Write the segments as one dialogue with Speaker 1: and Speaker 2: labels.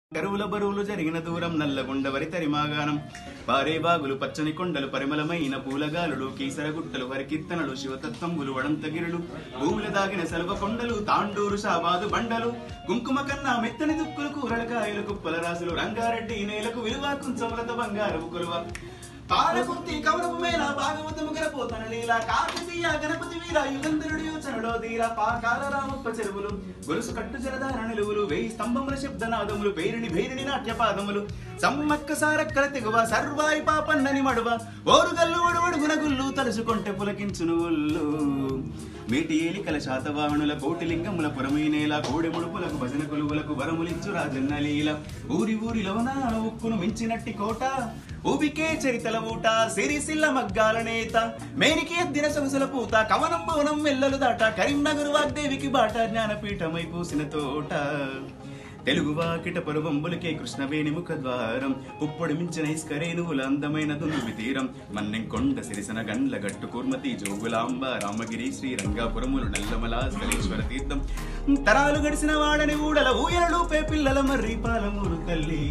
Speaker 1: కరువుల బరువులు జరిగిన దూరం నల్లగొండ వరి తరిమాగానం పారే బాగులు పచ్చని కొండలు పరిమళమైన పూలగాలులు కీసరగుట్టలు వరి కీర్తనలు శివతత్వంబులు వడంతగిరులు భూముల దాగిన సెలవ కొండలు తాండూరు షాబాదు బండలు కుంకుమ కన్నా మెత్తని దుక్కులు కూరల కాయలు కుప్పల రాసులు రంగారెడ్డి నేలకు విలువ కుంచములతో బంగారపు కొలువ పాలకుర్తి కవలపు మేళ భాగవతము గరపోతన లీల కాకతీయ గణపతి వీర యుగంధరుడు యోచనలో ధీర పాకాల రామప్ప చెరువులు గొలుసు కట్టు జలధార నిలువులు వేయి స్తంభముల శబ్దనాదములు పేరిని భైరిని నాట్యపాదములు సమ్మక్క సారక్కల తెగువ సర్వాయి పాపన్నని మడువ ఓరుగల్లు ఒడువడుగున గుల్లు తలుసుకొంటే పులకించును ఒళ్ళు మేటి ఏలికల శాతవాహనుల కోటి లింగముల పురమైనేల కోడి ముడుపులకు భజన కొలువులకు వరములిచ్చు రాజన్న లీల ఊరి ఊరిలో నా ఉక్కును మించినట్టి కోట ఊబికే చరితల ఊట సిరిసిల్ల మగ్గాల నేత మేనికి ఎద్దిన సొగసుల పూత కవనం భవనం మెల్లలు దాట కరీంనగర్ వాగ్దేవికి బాట జ్ఞానపీఠమై పూసిన తోట తెలుగు వాకిట పరువంబులకే కృష్ణవేణి ముఖ ద్వారం పుప్పొడి మించిన ఇస్కరేణువుల అందమైన దుందువి తీరం మన్నెంకొండ సిరిసన గండ్ల గట్టు కుర్మతి జోగులాంబ రామగిరి శ్రీరంగాపురములు నల్లమల సలేశ్వర తీర్థం తరాలు గడిసిన వాడని ఊడల ఊయలూపే పిల్లల మర్రి పాలమూరు తల్లి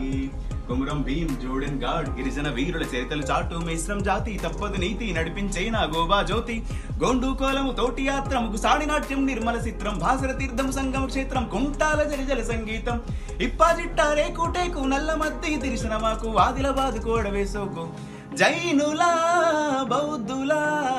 Speaker 1: కుమరం భీం జోడెన్ గాడ్ గిరిజన వీరుల చరితలు చాటు మిశ్రం జాతి తప్పదు నీతి నడిపించే నా గోబా జ్యోతి గోండు కోలము తోటి యాత్రముకు సాడి నాట్యం నిర్మల చిత్రం భాసర తీర్థం సంగమ క్షేత్రం కుంటాల జరిజల సంగీతం ఇప్పాజిట్టా రేకుటేకు నల్ల మద్ది తిరిసిన మాకు ఆదిలాబాద్ కోడవే సోకు జైనులా బౌద్ధులా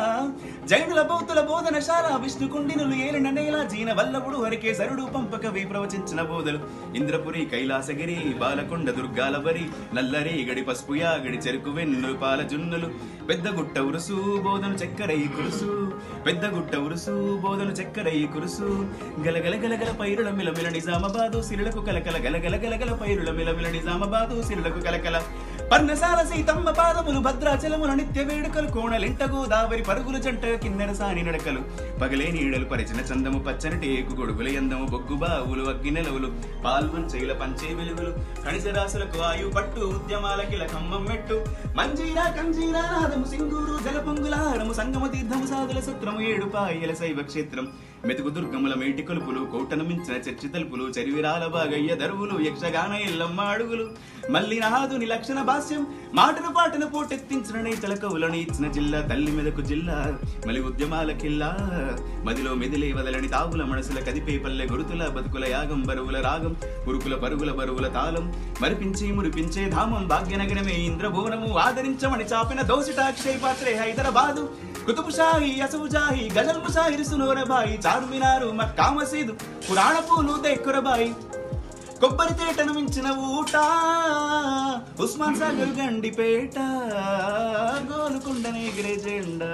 Speaker 1: జైనుల బౌద్ధుల బోధనశాల విష్ణు కుండినులు ఏలిన నేల జీన వల్లభుడు హరికేశరుడు పంపకవి ప్రవచించిన బోధలు ఇంద్రపురి కైలాసగిరి బాలకొండ దుర్గాలవరి నల్లరి గడి పసుపు యాగడి చెరుకు వెన్ను పాల జున్నులు పెద్ద గుట్ట ఉరుసు బోధను చక్కెరయ్యి కురుసు పెద్ద గుట్ట ఉరుసు బోధను చక్కెరయ్యి కురుసు గలగల గలగల పైరుల మిలమిల నిజామాబాదు సిరులకు కలకల గలగల గలగల పైరుల మిలమిల నిజామాబాదు సిరులకు కలకల పర్ణశాల సీతమ్మ పాదములు భద్రాచలముల నిత్య వేడుకలు కోణలింట గోదావరి పరుగులు జంట కిన్నెర సాని నడకలు పగలే నీడలు పరిచిన చందము పచ్చని టేకు గొడుగుల ఎందము బొగ్గు బావులు అగ్గి నెలవులు పాల్వన్ చేల పంచే వెలుగులు కణిజ రాసులకు ఆయు పట్టు ఉద్యమాలకి లకమ్మం మెట్టు మంజీరా కంజీరా నాదము సింగూరు జలపొంగులారము సంగమ తీర్థము సాధుల సత్రము ఏడు పాయల శైవ క్షేత్రం మెతుకు దుర్గముల మేటి కొలుపులు కోటను మించిన చర్చి తలుపులు చరివిరాల బాగయ్య దరువులు యక్షగాన ఎల్లమ్మ అడుగులు మల్లి నాదుని లక్షణ భాష్యం మాటను పాటను పోటెత్తించిన నేతల కవులను ఇచ్చిన జిల్లా తల్లి మెదకు జిల్లా మలి ఉద్యమాల కిల్లా మదిలో మెదిలే వదలని తావుల మనసుల కదిపే పల్లె గురుతుల బతుకుల యాగం బరువుల రాగం ఉరుకుల పరుగుల బరువుల తాళం మరిపించి మురిపించే ధామం భాగ్యనగరమే ఇంద్రభువనము ఆదరించమని చాపిన దోసిటాక్షయ పాత్రే హైదరాబాదు కుతుబు షాహి అసవు జాహి గజల్ ముషాహిర్ సునోరబాయి చార్మినారు మక్కా మసీదు పురాణ పూలు దెక్కురబాయి కొబ్బరి తేటను మించిన ఊట ఉస్మాన్ సాగర్ గండిపేట గోలుకొండనే ఎగిరే జెండా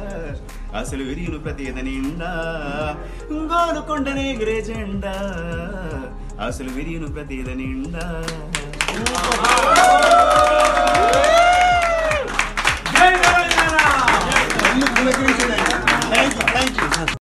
Speaker 1: అసలు విరియును ప్రతిద నిండా గోలుకొండనే ఎగిరే జెండా అసలు విరియును ప్రతిద నిండా